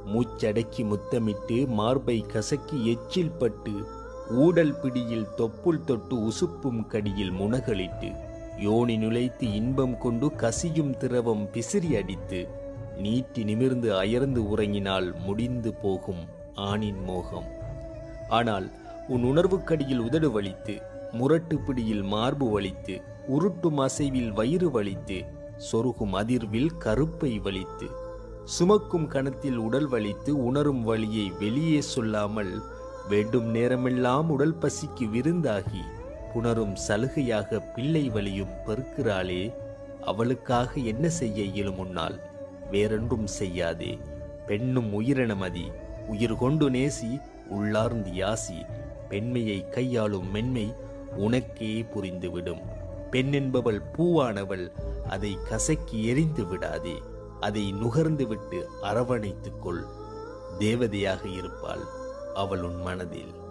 மூச்சடக்கி முத்தமிட்டு மார்பை கசக்கி எச்சில் பட்டு ஊடல் பிடியில் தொப்புள் தொட்டு உசுப்பும் கடியில் முனகளிட்டு யோனி நுழைத்து இன்பம் கொண்டு கசியும் திரவம் பிசிறி அடித்து நீட்டி நிமிர்ந்து அயர்ந்து உறங்கினால் முடிந்து போகும் ஆணின் மோகம் ஆனால் உன் உணர்வுக்கடியில் உதடு வலித்து முரட்டு பிடியில் மார்பு வலித்து உருட்டும் அசைவில் வயிறு வலித்து சொருகும் அதிர்வில் கருப்பை வலித்து சுமக்கும் கணத்தில் உடல் வலித்து உணரும் வழியை வெளியே சொல்லாமல் வேண்டும் நேரமெல்லாம் உடல் பசிக்கு விருந்தாகி புணரும் சலுகையாக பிள்ளை வலியும் பெருக்கிறாளே அவளுக்காக என்ன செய்ய இயலும் உன்னால் வேறொன்றும் செய்யாதே பெண்ணும் உயிரினமதி உயிர் கொண்டு நேசி உள்ளார்ந்து யாசி பெண்மையை கையாளும் மென்மை உனக்கே புரிந்துவிடும் பெண் என்பவள் பூவானவள் அதை கசக்கி எரிந்து விடாதே அதை நுகர்ந்து விட்டு அரவணைத்துக் கொள் தேவதையாக இருப்பாள் அவள் உன் மனதில்